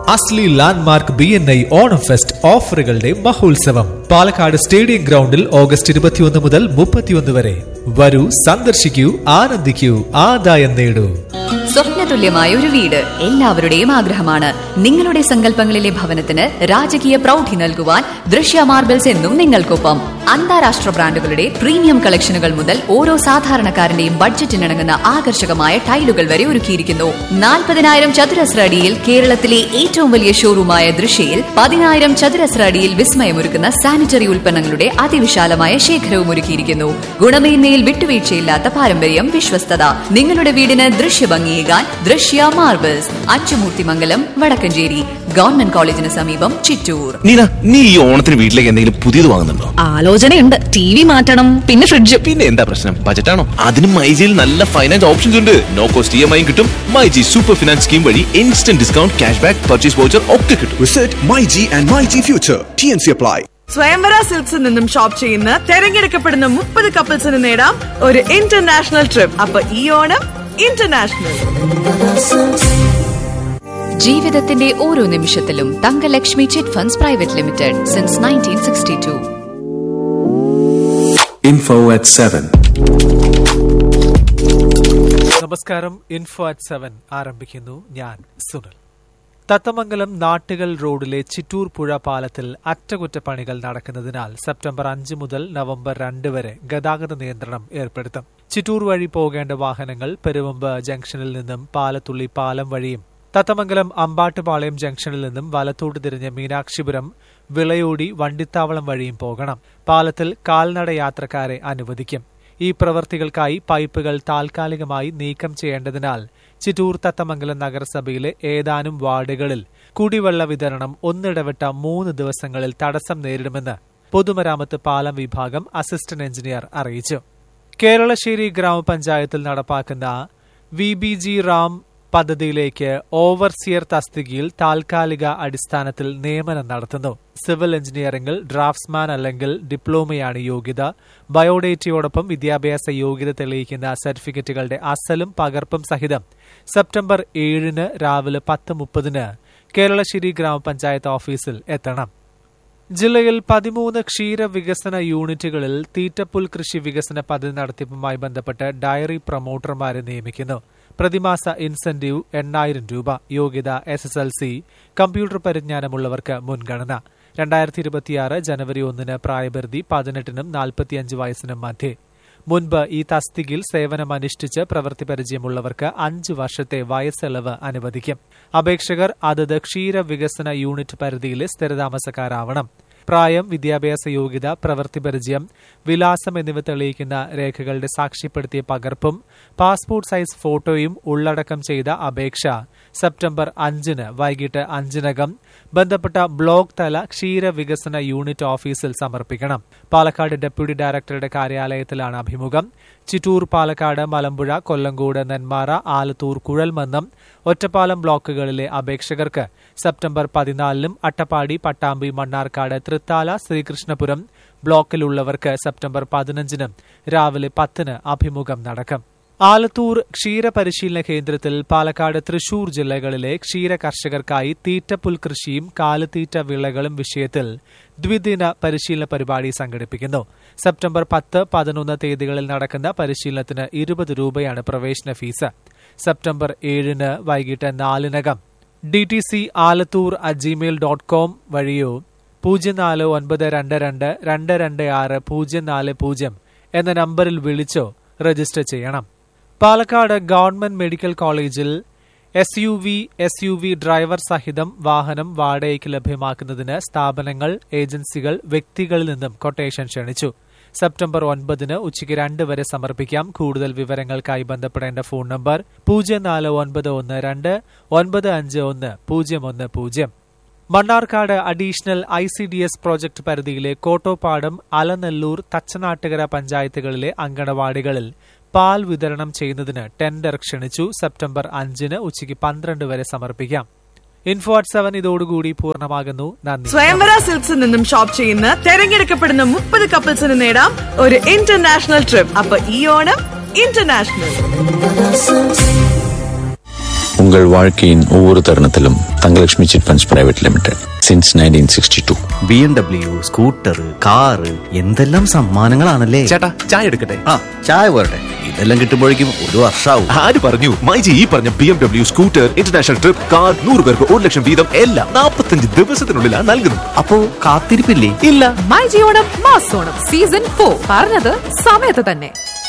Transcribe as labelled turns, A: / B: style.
A: അസ്ലി landmark B N I Onam fest ഓഫറുകളുടെ മഹോത്സവം Palakkad stadium ഗ്രൗണ്ടിൽ ഓഗസ്റ്റ് ഇരുപത്തിയൊന്ന് മുതൽ മുപ്പത്തിയൊന്ന് വരെ വരൂ സന്ദർശിക്കൂ ആനന്ദിക്കൂ ആദായം നേടൂ
B: സ്വപ്നതുല്യമായ ഒരു വീട് എല്ലാവരുടെയും ആഗ്രഹമാണ് നിങ്ങളുടെ സങ്കല്പങ്ങളിലെ ഭവനത്തിന് രാജകീയ പ്രൗഢി നൽകുവാൻ ദൃശ്യ മാർബിൾസ് എന്നും നിങ്ങൾക്കൊപ്പം അന്താരാഷ്ട്ര ബ്രാൻഡുകളുടെ പ്രീമിയം കളക്ഷനുകൾ മുതൽ ഓരോ സാധാരണക്കാരന്റെയും ബഡ്ജറ്റിനിണങ്ങുന്ന ആകർഷകമായ ടൈലുകൾ വരെ ഒരുക്കിയിരിക്കുന്നു നാൽപ്പതിനായിരം ചതുരശ്ര അടിയിൽ കേരളത്തിലെ ഏറ്റവും വലിയ ഷോറൂമായ ദൃശ്യയിൽ പതിനായിരം ചതുരശ്ര അടിയിൽ വിസ്മയമൊരുക്കുന്ന സാനിറ്ററി ഉൽപ്പന്നങ്ങളുടെ അതിവിശാലമായ ശേഖരവും ഒരുക്കിയിരിക്കുന്നു ഗുണമേന്മയിൽ വിട്ടുവീഴ്ചയില്ലാത്ത പാരമ്പര്യം വിശ്വസ്തത നിങ്ങളുടെ വീടിന് ദൃശ്യഭംഗിയേകാൻ ദൃശ്യ മാർബിൾസ് അച്ചുമൂർത്തിമംഗലം വടക്കഞ്ചേരി ഗവൺമെന്റ് കോളേജിന് സമീപം ചിറ്റൂർ
C: നീന നീ ഈ ഓണത്തിന് വീട്ടിലേക്ക് എന്തെങ്കിലും പുതിയത് വാങ്ങുന്നുണ്ടോ
D: ആലോചനയുണ്ട് ടി വി മാറ്റണം പിന്നെ ഫ്രിഡ്ജ്
C: പിന്നെ എന്താ പ്രശ്നം ബജറ്റാണോ അതിനും മൈജിയിൽ നല്ല ഫൈനാൻസ് ഓപ്ഷൻസ് ഉണ്ട് നോ കോസ്റ്റ് ഇ എം ഐയും കിട്ടും മൈജി സൂപ്പർ ഫിനാൻസ് സ്കീം വഴി instant discount cash back purchase voucher ഒക്കെ കിട്ടും
E: Visit MyG and MyG Future. TNC apply.
F: സ്വയംവര സിൽക്സിൽ നിന്നും ഷോപ്പ് ചെയ്യുന്ന തെരഞ്ഞെടുക്കപ്പെടുന്ന മുപ്പത് കപ്പിൾസിന് നേടാം ഒരു ഇന്റർനാഷണൽ ട്രിപ്പ് അപ്പൊ ഈ ഓണം ഇന്റർനാഷണൽ
B: ജീവിതത്തിന്റെ ഓരോ നിമിഷത്തിലും Thangalakshmi chit funds private limited since nineteen sixty two
G: Info at 7.
A: നമസ്കാരം ഇൻഫോ അറ്റ് സെവൻ ആരംഭിക്കുന്നു ഞാൻ സുനിൽ തത്തമംഗലം നാട്ടുകൾ റോഡിലെ ചിറ്റൂർ പുഴ പാലത്തിൽ അറ്റകുറ്റപ്പണികൾ നടക്കുന്നതിനാൽ സെപ്റ്റംബർ അഞ്ച് മുതൽ നവംബർ രണ്ട് വരെ ഗതാഗത നിയന്ത്രണം ഏർപ്പെടുത്തും ചിറ്റൂർ വഴി പോകേണ്ട വാഹനങ്ങൾ പെരുവമ്പ് ജംഗ്ഷനിൽ നിന്നും പാലത്തുള്ളി പാലം വഴിയും തത്തമംഗലം അമ്പാട്ടുപാളയം ജംഗ്ഷനിൽ നിന്നും വലത്തോട്ട് തിരിഞ്ഞ് മീനാക്ഷിപുരം വിളയോടി വണ്ടിത്താവളം വഴിയും പോകണം പാലത്തിൽ കാൽനട യാത്രക്കാരെ അനുവദിക്കും ഈ പ്രവൃത്തികൾക്കായി പൈപ്പുകൾ താൽക്കാലികമായി നീക്കം ചെയ്യേണ്ടതിനാൽ ചിറ്റൂർ തത്തമംഗലം നഗരസഭയിലെ ഏതാനും വാർഡുകളിൽ കുടിവെള്ള വിതരണം ഒന്നിടവിട്ട മൂന്ന് ദിവസങ്ങളിൽ തടസ്സം നേരിടുമെന്ന് പൊതുമരാമത്ത് പാലം വിഭാഗം അസിസ്റ്റന്റ് എഞ്ചിനീയർ അറിയിച്ചു കേരളശ്ശേരി ഗ്രാമപഞ്ചായത്തിൽ നടപ്പാക്കുന്ന വി ബി ജി റാം പദ്ധതിയിലേക്ക് ഓവർസിയർ തസ്തികയിൽ താൽക്കാലിക അടിസ്ഥാനത്തിൽ നിയമനം നടത്തുന്നു സിവിൽ എഞ്ചിനീയറിംഗിൽ ഡ്രാഫ്റ്റ്സ്മാൻ അല്ലെങ്കിൽ ഡിപ്ലോമയാണ് യോഗ്യത ബയോഡേറ്റയോടൊപ്പം വിദ്യാഭ്യാസ യോഗ്യത തെളിയിക്കുന്ന സർട്ടിഫിക്കറ്റുകളുടെ അസലും പകർപ്പും സഹിതം സെപ്റ്റംബർ ഏഴിന് രാവിലെ പത്ത് മുപ്പതിന് കേരളശ്ശേരി ഗ്രാമപഞ്ചായത്ത് ഓഫീസിൽ എത്തണം ജില്ലയിൽ പതിമൂന്ന് ക്ഷീരവികസന യൂണിറ്റുകളിൽ തീറ്റപ്പുൽ കൃഷി വികസന പദ്ധതി നടത്തിപ്പുമായി ബന്ധപ്പെട്ട് ഡയറി പ്രൊമോട്ടർമാരെ നിയമിക്കുന്നു പ്രതിമാസ ഇൻസെന്റീവ് എണ്ണായിരം രൂപ യോഗ്യത S S L C computer പരിജ്ഞാനമുള്ളവർക്ക് മുൻഗണന രണ്ടായിരത്തി ഇരുപത്തിയാറ് ജനുവരി ഒന്നിന് പ്രായപരിധി പതിനെട്ടിനും നാൽപ്പത്തിയഞ്ച് വയസ്സിനും മധ്യേ മുൻപ് ഈ തസ്തികയിൽ സേവനമനുഷ്ഠിച്ച് പ്രവൃത്തി പരിചയമുള്ളവർക്ക് അഞ്ച് വർഷത്തെ വയസ്സിളവ് അനുവദിക്കും അപേക്ഷകർ അതത് ക്ഷീരവികസന യൂണിറ്റ് പരിധിയിലെ സ്ഥിരതാമസക്കാരാവണം പ്രായം വിദ്യാഭ്യാസ യോഗ്യത പ്രവൃത്തി പരിചയം വിലാസം എന്നിവ തെളിയിക്കുന്ന രേഖകളുടെ സാക്ഷ്യപ്പെടുത്തിയ പകർപ്പും പാസ്പോർട്ട് സൈസ് ഫോട്ടോയും ഉള്ളടക്കം ചെയ്ത അപേക്ഷ സെപ്റ്റംബർ അഞ്ചിന് വൈകിട്ട് അഞ്ചിനകം ബന്ധപ്പെട്ട ബ്ലോക്ക് തല ക്ഷീരവികസന യൂണിറ്റ് ഓഫീസിൽ സമർപ്പിക്കണം പാലക്കാട് ഡെപ്യൂട്ടി ഡയറക്ടറുടെ കാര്യാലയത്തിലാണ് അഭിമുഖം ചിറ്റൂർ പാലക്കാട് മലമ്പുഴ കൊല്ലങ്കോട് നെന്മാറ ആലത്തൂർ കുഴൽമന്നം ഒറ്റപ്പാലം ബ്ലോക്കുകളിലെ അപേക്ഷകർക്ക് സെപ്റ്റംബർ പതിനാലിനും അട്ടപ്പാടി പട്ടാമ്പി മണ്ണാർക്കാട് തൃത്താല ശ്രീകൃഷ്ണപുരം ബ്ലോക്കിലുള്ളവർക്ക് സെപ്റ്റംബർ പതിനഞ്ചിനും രാവിലെ പത്തിന് അഭിമുഖം നടക്കും ആലത്തൂർ ക്ഷീര പരിശീലന കേന്ദ്രത്തിൽ പാലക്കാട് തൃശൂർ ജില്ലകളിലെ ക്ഷീര കർഷകർക്കായി തീറ്റപ്പുൽ കൃഷിയും കാലിത്തീറ്റ വിളകളും വിഷയത്തിൽ ദ്വിദിന പരിശീലന പരിപാടി സംഘടിപ്പിക്കുന്നു സെപ്റ്റംബർ പത്ത് പതിനൊന്ന് തീയതികളിൽ നടക്കുന്ന പരിശീലനത്തിന് ഇരുപത് രൂപയാണ് പ്രവേശന ഫീസ് സെപ്റ്റംബർ ഏഴിന് വൈകിട്ട് നാലിനകം D T C Alathur at Gmail dot com വഴിയോ പൂജ്യം നാല് ഒൻപത് രണ്ട് രണ്ട് രണ്ട് രണ്ട് ആറ് പൂജ്യം നാല് പൂജ്യം എന്ന നമ്പറിൽ വിളിച്ചോ രജിസ്റ്റർ ചെയ്യണം പാലക്കാട് ഗവൺമെന്റ് മെഡിക്കൽ കോളേജിൽ S U V S U V driver സഹിതം വാഹനം വാടകയ്ക്ക് ലഭ്യമാക്കുന്നതിന് സ്ഥാപനങ്ങൾ ഏജൻസികൾ വ്യക്തികളിൽ നിന്നും കൊട്ടേഷൻ ക്ഷണിച്ചു സെപ്റ്റംബർ ഒൻപതിന് ഉച്ചയ്ക്ക് രണ്ട് വരെ സമർപ്പിക്കാം കൂടുതൽ വിവരങ്ങൾക്കായി ബന്ധപ്പെടേണ്ട ഫോൺ നമ്പർ പൂജ്യം നാല് ഒൻപത് ഒന്ന് രണ്ട് ഒൻപത് അഞ്ച് ഒന്ന് പൂജ്യം ഒന്ന് പൂജ്യം Mannarkkad additional I C D S project പരിധിയിലെ കോട്ടോപ്പാടം അലനെല്ലൂർ തച്ചനാട്ടുകര പഞ്ചായത്തുകളിലെ അങ്കണവാടികളിൽ പാൽ വിതരണം ചെയ്യുന്നതിന് ടെൻഡർ ക്ഷണിച്ചു സെപ്റ്റംബർ അഞ്ചിന് ഉച്ചയ്ക്ക് പന്ത്രണ്ട് വരെ സമർപ്പിക്കാം ഇൻഫോ അറ്റ് സെവൻ ഇതോടുകൂടി പൂർണ്ണമാകുന്നു നന്ദി
F: സ്വയംവര സിൽക്സിൽ നിന്നും ഷോപ്പ് ചെയ്യുന്ന തെരഞ്ഞെടുക്കപ്പെടുന്ന മുപ്പത് കപ്പിൾസിന് നേടാം ഒരു ഇന്റർനാഷണൽ ട്രിപ്പ് അപ്പൊ ഈ ഓണം ഇന്റർനാഷണൽ
H: உங்கள் வாழ்க்கையின் ஒவ்வொரு தருணத்திலும் Thangalakshmi chit funds private limited since nineteen sixty two
I: B M W scooter car എന്തെല്ലാം സമ്മാനങ്ങളാണല്ലേ
C: ചേട്ടാ ചായ എടുക്കട്ടെ
I: ആ ചായ പോരട്ടെ ഇതെല്ലാം കിട്ടുമ്പോഴേക്കും ഒരു വർഷാവും
C: ആര് പറഞ്ഞു മൈജി ഈ പറഞ്ഞ B M W scooter international trip car നൂറ് പേർക്ക് ഒരു ലക്ഷം വീതം എല്ലാം നാൽപ്പത്തഞ്ച് ദിവസത്തിനുള്ളിലാണ് നൽകുന്നത്
I: അപ്പോ കാത്തിരിപ്പില്ലേ
C: ഇല്ല
J: മൈ ജിയോണം മാസോണം സീസൺ ഫോർ പറഞ്ഞത് സമയത്ത് തന്നെ